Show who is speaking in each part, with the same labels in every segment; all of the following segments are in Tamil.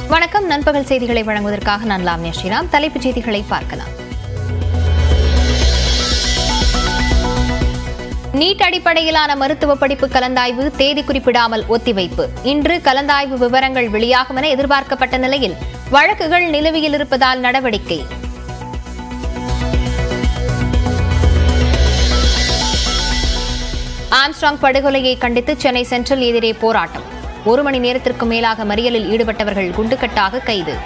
Speaker 1: வணக்கம் நண்பகல் செய்திகளை வழங்குவதற்காக நான் லாம்யா ஸ்ரீராம் தலைப்புச் செய்திகளை பார்க்கலாம் நீட் அடிப்படையிலான மருத்துவ படிப்பு கலந்தாய்வு தேதி குறிப்பிடாமல் ஒத்திவைப்பு இன்று கலந்தாய்வு விவரங்கள் வெளியாகும் என எதிர்பார்க்கப்பட்ட நிலையில் வழக்குகள் நிலுவையில் இருப்பதால் நடவடிக்கை ஆம்ஸ்ட்ராங் படுகொலையை கண்டித்து சென்னை சென்ட்ரல் எதிரே போராட்டம் ஒரு மணி நேரத்திற்கு மேலாக மறியலில் ஈடுபட்டவர்கள் குண்டுக்கட்டாக கைது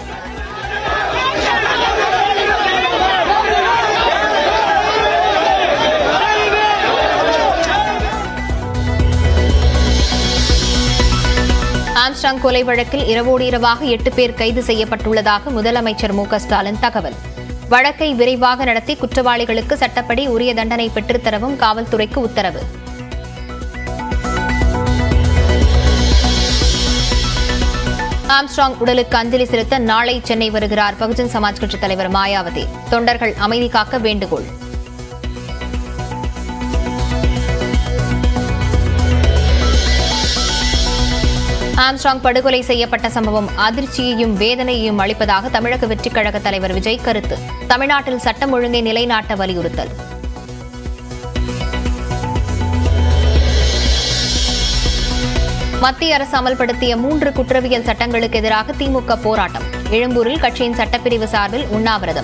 Speaker 1: ஆம்ஸ்ட்ராங் கொலை வழக்கில் இரவோடு இரவாக எட்டு பேர் கைது செய்யப்பட்டுள்ளதாக முதலமைச்சர் மு க ஸ்டாலின் தகவல் வழக்கை விரைவாக நடத்தி குற்றவாளிகளுக்கு சட்டப்படி உரிய தண்டனை பெற்றுத்தரவும் காவல்துறைக்கு உத்தரவு ஆம்ஸ்ட்ராங் உடலுக்கு அஞ்சலி செலுத்த நாளை சென்னை வருகிறார் பகுஜன் சமாஜ் கட்சித் தலைவர் மாயாவதி தொண்டர்கள் அமைதி காக்க வேண்டுகோள் ஆம்ஸ்ட்ராங் படுகொலை செய்யப்பட்ட சம்பவம் அதிர்ச்சியையும் வேதனையையும் அளிப்பதாக தமிழக வெற்றிக் கழக தலைவர் விஜய் கருத்து தமிழ்நாட்டில் சட்டம் ஒழுங்கை நிலைநாட்ட வலியுறுத்தல் மத்திய அரசு அமல்படுத்திய மூன்று குற்றவியல் சட்டங்களுக்கு எதிராக திமுக போராட்டம் எழும்பூரில் கட்சியின் சட்டப்பிரிவு சார்பில் உண்ணாவிரதம்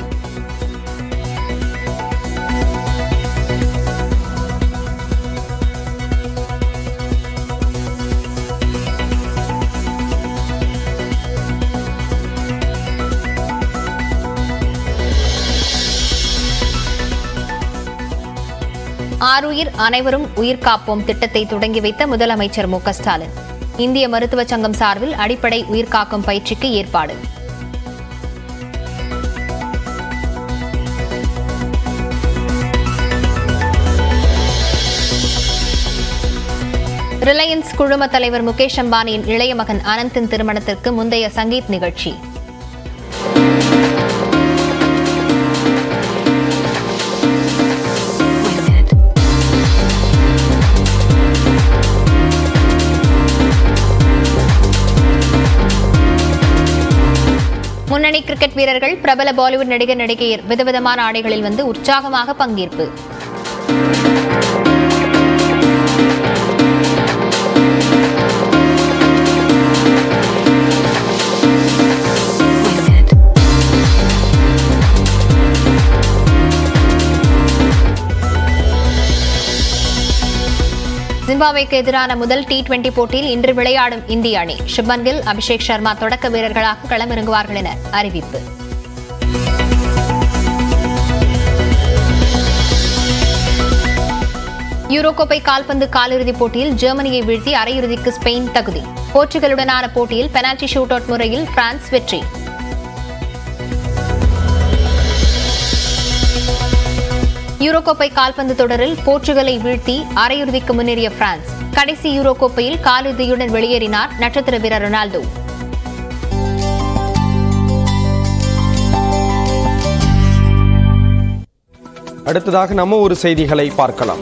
Speaker 1: ஆருயிர் அனைவரும் உயிர் காப்போம் திட்டத்தை தொடங்கி வைத்த முதலமைச்சர் மு க ஸ்டாலின் இந்திய மருத்துவ சங்கம் சார்பில் அடிப்படை உயிர்காக்கும் பயிற்சிக்கு ஏற்பாடு ரிலையன்ஸ் குழும தலைவர் முகேஷ் அம்பானியின் இளைய மகன் அனந்தின் திருமணத்திற்கு முந்தைய சங்கீத் நிகழ்ச்சி முன்னணி கிரிக்கெட் வீரர்கள் பிரபல பாலிவுட் நடிகர் நடிகையர் விதவிதமான ஆடைகளில் வந்து உற்சாகமாக பங்கேற்பு ஜிம்பாப்வேக்கு எதிரான முதல் டி டுவெண்டி போட்டியில் இன்று விளையாடும் இந்திய அணி சுப்மன் கில் அபிஷேக் சர்மா தொடக்க வீரர்களாக களமிறங்குவார்கள் என அறிவிப்பு யூரோ கோப்பை கால்பந்து காலிறுதிப் போட்டியில் ஜெர்மனியை வீழ்த்தி அரையிறுதிக்கு ஸ்பெயின் தகுதி போர்ச்சுகலுடனான போட்டியில் பெனால்டி ஷூட் அவுட் முறையில் பிரான்ஸ் வெற்றி யூரோ கோப்பை கால்பந்து தொடரில் போர்ச்சுகலை வீழ்த்தி அரையிறுதிக்கு முன்னேறிய பிரான்ஸ் கடைசி யூரோ கோப்பையில் காலிறுதியுடன் வெளியேறினார் நட்சத்திர வீரர் ரொனால்டோ
Speaker 2: அடுத்ததாக நம்ம ஒரு செய்திகளை பார்க்கலாம்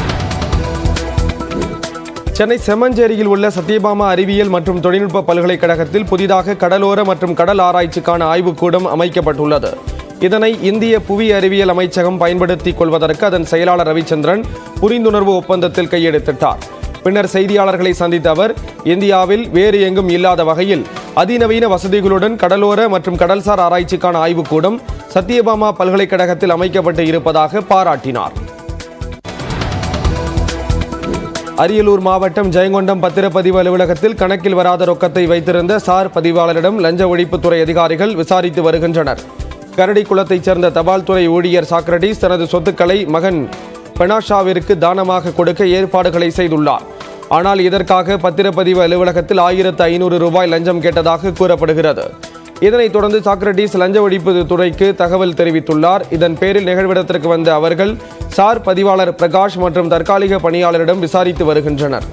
Speaker 2: சென்னை செம்மஞ்சேரியில் உள்ள சத்யபாமா அறிவியல் மற்றும் தொழில்நுட்ப பல்கலைக்கழகத்தில் புதிதாக கடலோர மற்றும் கடல் ஆராய்ச்சிக்கான ஆய்வுக்கூடம் அமைக்கப்பட்டுள்ளது இதனை இந்திய புவி அறிவியல் அமைச்சகம் பயன்படுத்திக் கொள்வதற்கு அதன் செயலாளர் ரவிச்சந்திரன் புரிந்துணர்வு ஒப்பந்தத்தில் கையெழுத்திட்டார் பின்னர் செய்தியாளர்களை சந்தித்த அவர் இந்தியாவில் வேறு எங்கும் இல்லாத வகையில் அதிநவீன வசதிகளுடன் கடலோர மற்றும் கடல்சார் ஆராய்ச்சிக்கான ஆய்வுக்கூடம் சத்யபாமா பல்கலைக்கழகத்தில் அமைக்கப்பட்டு இருப்பதாக பாராட்டினார் அரியலூர் மாவட்டம் ஜெயங்கொண்டம் பத்திரப்பதிவு அலுவலகத்தில் கணக்கில் வராத ரொக்கத்தை வைத்திருந்த சார் பதிவாளரிடம் லஞ்ச ஒழிப்புத்துறை அதிகாரிகள் விசாரித்து வருகின்றனர் கரடிக்குளத்தைச் சேர்ந்த தபால்துறை ஊழியர் சாக்ரடீஸ் தனது சொத்துக்களை மகன் பெனாஷாவிற்கு தானமாக கொடுக்க ஏற்பாடுகளை செய்துள்ளார் ஆனால் இதற்காக பத்திரப்பதிவு அலுவலகத்தில் ஆயிரத்து ஐநூறு ரூபாய் லஞ்சம் கேட்டதாக கூறப்படுகிறது இதனைத் தொடர்ந்து சாக்ரடீஸ் லஞ்ச ஒழிப்பு துறைக்கு தகவல் தெரிவித்துள்ளார் இதன் பேரில் நிகழ்விடத்திற்கு வந்த அவர்கள் சார் பதிவாளர் பிரகாஷ் மற்றும் தற்காலிக பணியாளரிடம் விசாரித்து வருகின்றனர்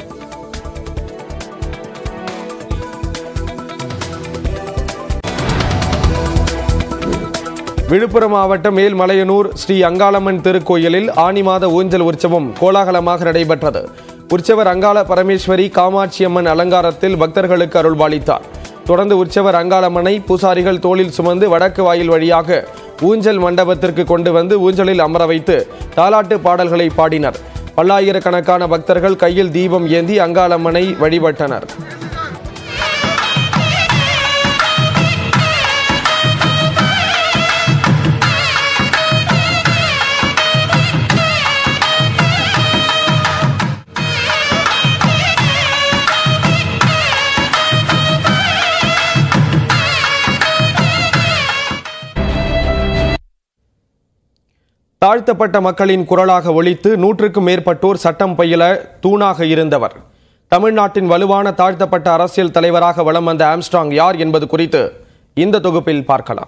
Speaker 2: விழுப்புரம் மாவட்டம் மேல்மலையனூர் ஸ்ரீ அங்காளம்மன் திருக்கோயிலில் ஆனி மாத ஊஞ்சல் உற்சவம் கோலாகலமாக நடைபெற்றது உற்சவர் அங்காள பரமேஸ்வரி காமாட்சியம்மன் அலங்காரத்தில் பக்தர்களுக்கு அருள்பாலித்தார் தொடர்ந்து உற்சவர் அங்காளம்மனை பூசாரிகள் தோளில் சுமந்து வடக்கு வாயில் வழியாக ஊஞ்சல் மண்டபத்திற்கு கொண்டு வந்து ஊஞ்சலில் அமர வைத்து தாலாட்டு பாடல்களை பாடினர் பல்லாயிரக்கணக்கான பக்தர்கள் கையில் தீபம் ஏந்தி அங்காளம்மனை வழிபட்டனர் தாழ்த்தப்பட்ட மக்களின் குரலாக ஒலித்து நூற்றுக்கும் மேற்பட்டோர் சட்டம் பயில தூணாக இருந்தவர் தமிழ்நாட்டின் வலுவான தாழ்த்தப்பட்ட அரசியல் தலைவராக வலம் வந்த ஆம்ஸ்ட்ராங் யார் என்பது குறித்து இந்த தொகுப்பில் பார்க்கலாம்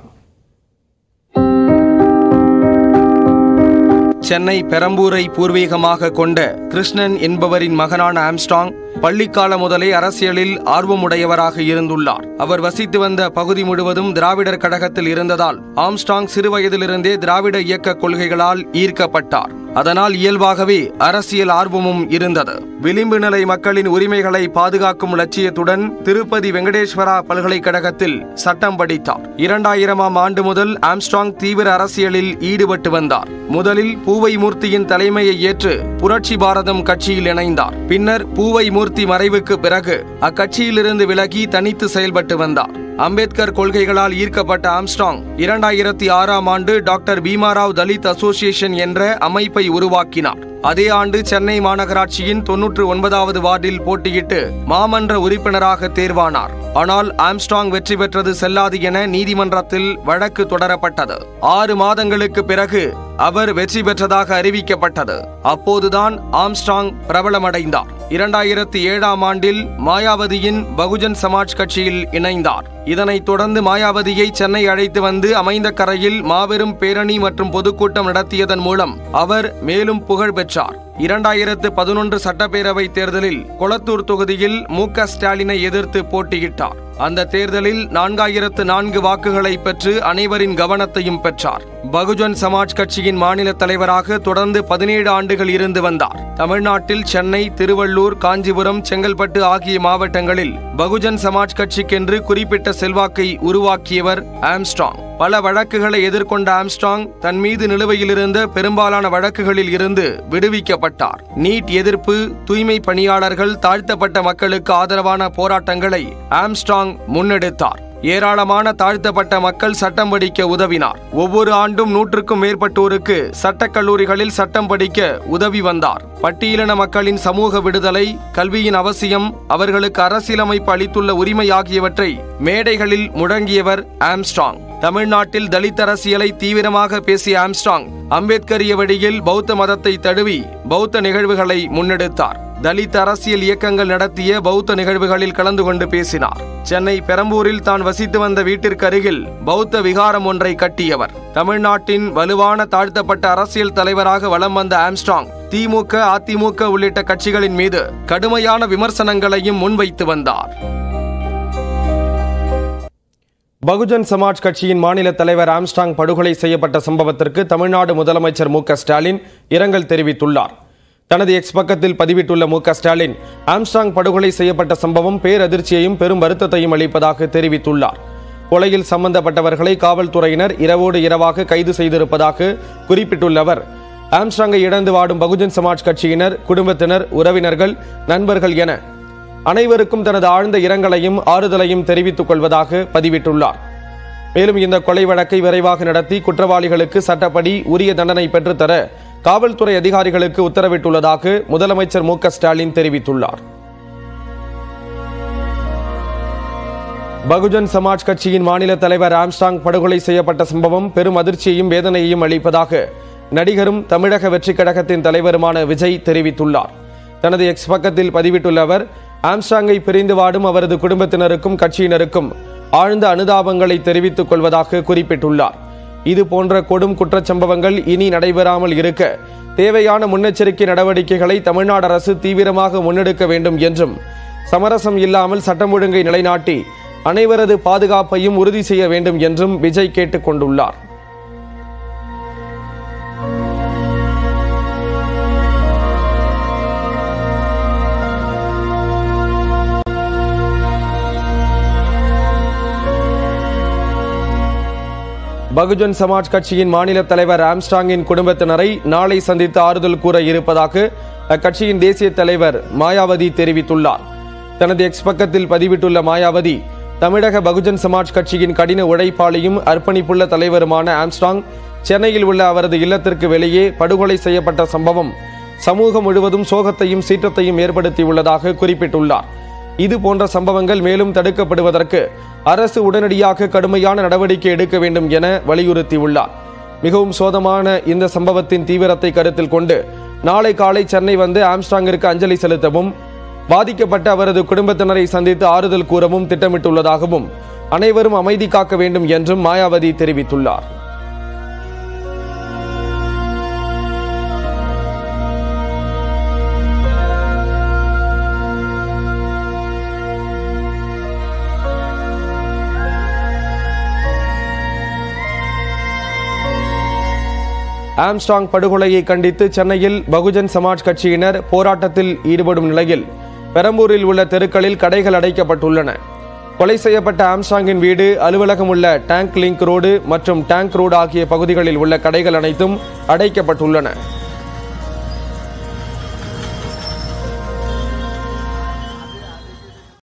Speaker 2: சென்னை பெரம்பூரை பூர்வீகமாக கொண்ட கிருஷ்ணன் என்பவரின் மகனான ஆம்ஸ்ட்ராங் பள்ளிக்கால முதலே அரசியலில் ஆர்வமுடையவராக இருந்துள்ளார் அவர் வசித்து வந்த பகுதி முழுவதும் திராவிடர் கழகத்தில் இருந்ததால் ஆம்ஸ்ட்ராங் சிறுவயதிலிருந்தே திராவிட இயக்க கொள்கைகளால் ஈர்க்கப்பட்டார் அதனால் இயல்பாகவே அரசியல் ஆர்வமும் இருந்தது விளிம்பு நிலை மக்களின் உரிமைகளை பாதுகாக்கும் லட்சியத்துடன் திருப்பதி வெங்கடேஸ்வரா பல்கலைக்கழகத்தில் சட்டம் படித்தார் இரண்டாயிரமாம் ஆண்டு முதல் ஆம்ஸ்ட்ராங் தீவிர அரசியலில் ஈடுபட்டு வந்தார் முதலில் பூவை மூர்த்தியின் தலைமையை ஏற்று புரட்சி பாரதம் கட்சியில் இணைந்தார் பின்னர் பூவை மூர்த்தி மறைவுக்கு பிறகு அக்கட்சியிலிருந்து விலகி தனித்து செயல்பட்டு வந்தார் அம்பேத்கர் கொள்கைகளால் ஈர்க்கப்பட்ட ஆம்ஸ்ட்ராங் இரண்டாயிரத்தி ஆறாம் ஆண்டு டாக்டர் பீமாராவ் தலித் அசோசியேஷன் என்ற அமைப்பை உருவாக்கினார் அதே ஆண்டு சென்னை மாநகராட்சியின் தொன்னூற்று ஒன்பதாவது வார்டில் போட்டியிட்டு மாமன்ற உறுப்பினராக தேர்வானார் ஆனால் ஆம்ஸ்ட்ராங் வெற்றி பெற்றது செல்லாது என நீதிமன்றத்தில் வழக்கு தொடரப்பட்டது ஆறு மாதங்களுக்கு பிறகு அவர் வெற்றி பெற்றதாக அறிவிக்கப்பட்டது அப்போதுதான் ஆம்ஸ்ட்ராங் பிரபலமடைந்தார் இரண்டாயிரத்தி ஏழாம் ஆண்டில் மாயாவதியின் பகுஜன் சமாஜ் கட்சியில் இணைந்தார் இதனைத் தொடர்ந்து மாயாவதியை சென்னை அழைத்து வந்து அமைந்த கரையில் மாபெரும் பேரணி மற்றும் பொதுக்கூட்டம் நடத்தியதன் மூலம் அவர் மேலும் புகழ் பெற்றார் இரண்டாயிரத்து பதினொன்று சட்டப்பேரவை தேர்தலில் கொளத்தூர் தொகுதியில் மு க ஸ்டாலினை எதிர்த்து போட்டியிட்டார் அந்த தேர்தலில் நான்காயிரத்து நான்கு வாக்குகளை பெற்று அனைவரின் கவனத்தையும் பெற்றார் பகுஜன் சமாஜ் கட்சியின் மாநில தலைவராக தொடர்ந்து பதினேழு ஆண்டுகள் இருந்து வந்தார் தமிழ்நாட்டில் சென்னை திருவள்ளூர் காஞ்சிபுரம் செங்கல்பட்டு ஆகிய மாவட்டங்களில் பகுஜன் சமாஜ் கட்சிக்கென்று குறிப்பிட்ட செல்வாக்கை உருவாக்கியவர் ஆம்ஸ்ட்ராங் பல வழக்குகளை எதிர்கொண்ட ஆம்ஸ்ட்ராங் தன் மீது நிலுவையில் இருந்த பெரும்பாலான வழக்குகளில் இருந்து விடுவிக்கப்பட்டார் நீட் எதிர்ப்பு தூய்மை பணியாளர்கள் தாழ்த்தப்பட்ட மக்களுக்கு ஆதரவான போராட்டங்களை ஆம்ஸ்ட்ராங் முன்னெடுத்தார் ஏராளமான தாழ்த்தப்பட்ட மக்கள் சட்டம் படிக்க உதவினார் ஒவ்வொரு ஆண்டும் நூற்றுக்கும் மேற்பட்டோருக்கு சட்டக் கல்லூரிகளில் சட்டம் படிக்க உதவி வந்தார் பட்டியலின மக்களின் சமூக விடுதலை கல்வியின் அவசியம் அவர்களுக்கு அரசியலமைப்பு அளித்துள்ள உரிமை ஆகியவற்றை மேடைகளில் முழங்கியவர் ஆம்ஸ்ட்ராங் தமிழ்நாட்டில் தலித் அரசியலை தீவிரமாக பேசிய ஆம்ஸ்ட்ராங் அம்பேத்கரிய வழியில் பௌத்த மதத்தை தழுவி பௌத்த நிகழ்வுகளை முன்னெடுத்தார் தலித் அரசியல் இயக்கங்கள் நடத்திய பௌத்த நிகழ்வுகளில் கலந்து கொண்டு பேசினார் சென்னை பெரம்பூரில் தான் வசித்து வந்த வீட்டிற்கு அருகில் பௌத்த விகாரம் ஒன்றை கட்டியவர் தமிழ்நாட்டின் வலுவான தாழ்த்தப்பட்ட அரசியல் தலைவராக வலம் வந்த ஆம்ஸ்ட்ராங் திமுக அதிமுக உள்ளிட்ட கட்சிகளின் மீது கடுமையான விமர்சனங்களையும் முன்வைத்து வந்தார் பகுஜன் சமாஜ் கட்சியின் மாநில தலைவர் ஆம்ஸ்டாங் படுகொலை செய்யப்பட்ட சம்பவத்திற்கு தமிழ்நாடு முதலமைச்சர் மு க ஸ்டாலின் இரங்கல் தெரிவித்துள்ளார் தனது எக்ஸ் பக்கத்தில் பதிவிட்டுள்ள மு க ஸ்டாலின் ஆம்ஸ்டாங் படுகொலை செய்யப்பட்ட சம்பவம் பேரதிர்ச்சியையும் பெரும் வருத்தத்தையும் அளிப்பதாக தெரிவித்துள்ளார் கொலையில் சம்பந்தப்பட்டவர்களை காவல்துறையினர் இரவோடு இரவாக கைது செய்திருப்பதாக குறிப்பிட்டுள்ள அவர் ஆம்ஸ்டாங்கை இழந்து வாடும் பகுஜன் சமாஜ் கட்சியினர் குடும்பத்தினர் உறவினர்கள் நண்பர்கள் என அனைவருக்கும் தனது ஆழ்ந்த இரங்கலையும் ஆறுதலையும் தெரிவித்துக் கொள்வதாக பதிவிட்டுள்ளார் மேலும் இந்த கொலை வழக்கை விரைவாக நடத்தி குற்றவாளிகளுக்கு சட்டப்படி உரிய தண்டனை பெற்றுத்தர காவல்துறை அதிகாரிகளுக்கு உத்தரவிட்டுள்ளதாக முதலமைச்சர் மு க ஸ்டாலின் தெரிவித்துள்ளார் பகுஜன் சமாஜ் கட்சியின் மாநில தலைவர் ஆம்ஸ்டாங் படுகொலை செய்யப்பட்ட சம்பவம் பெரும் அதிர்ச்சியையும் வேதனையையும் அளிப்பதாக நடிகரும் தமிழக வெற்றிக் கழகத்தின் தலைவருமான விஜய் தெரிவித்துள்ளார் தனது எக்ஸ் பக்கத்தில் பதிவிட்டுள்ள அவர் ஆம்ஸ்டாங்கை பிரிந்து வாடும் அவரது குடும்பத்தினருக்கும் கட்சியினருக்கும் ஆழ்ந்த அனுதாபங்களை தெரிவித்துக் கொள்வதாக குறிப்பிட்டுள்ளார் இது போன்ற கொடும் குற்றச்சம்பவங்கள் இனி நடைபெறாமல் இருக்க தேவையான முன்னெச்சரிக்கை நடவடிக்கைகளை தமிழ்நாடு அரசு தீவிரமாக முன்னெடுக்க வேண்டும் என்றும் சமரசம் இல்லாமல் சட்டம் ஒழுங்கை நிலைநாட்டி அனைவரது பாதுகாப்பையும் உறுதி செய்ய வேண்டும் என்றும் விஜய் கேட்டுக் கொண்டுள்ளார் பகுஜன் சமாஜ் கட்சியின் மாநில தலைவர் ஆம்ஸ்டாங்கின் குடும்பத்தினரை நாளை சந்தித்து ஆறுதல் கூற இருப்பதாக அக்கட்சியின் தேசிய தலைவர் மாயாவதி தெரிவித்துள்ளார் தனது எக்ஸ் பக்கத்தில் பதிவிட்டுள்ள மாயாவதி தமிழக பகுஜன் சமாஜ் கட்சியின் கடின உழைப்பாளியும் அர்ப்பணிப்புள்ள தலைவருமான ஆம்ஸ்டாங் சென்னையில் உள்ள அவரது இல்லத்திற்கு வெளியே படுகொலை செய்யப்பட்ட சம்பவம் சமூகம் முழுவதும் சோகத்தையும் சீற்றத்தையும் ஏற்படுத்தியுள்ளதாக குறிப்பிட்டுள்ளார் இது போன்ற சம்பவங்கள் மேலும் தடுக்கப்படுவதற்கு அரசு உடனடியாக கடுமையான நடவடிக்கை எடுக்க வேண்டும் என வலியுறுத்தியுள்ளார் மிகவும் சோதமான இந்த சம்பவத்தின் தீவிரத்தை கருத்தில் கொண்டு நாளை காலை சென்னை வந்து ஆம்ஸ்டாங்கிற்கு அஞ்சலி செலுத்தவும் பாதிக்கப்பட்ட அவரது குடும்பத்தினரை சந்தித்து ஆறுதல் கூறவும் திட்டமிட்டுள்ளதாகவும் அனைவரும் அமைதி காக்க வேண்டும் என்றும் மாயாவதி தெரிவித்துள்ளார் ஆம்ஸ்டாங் படுகொலையை கண்டித்து சென்னையில் பகுஜன் சமாஜ் கட்சியினர் போராட்டத்தில் ஈடுபடும் நிலையில் பெரம்பூரில் உள்ள தெருக்களில் கடைகள் அடைக்கப்பட்டுள்ளன கொலை செய்யப்பட்ட ஆம்ஸ்டாங்கின் வீடு அலுவலகம் உள்ள டேங்க் லிங்க் ரோடு மற்றும் டேங்க் ரோடு ஆகிய பகுதிகளில் உள்ள கடைகள் அனைத்தும் அடைக்கப்பட்டுள்ளன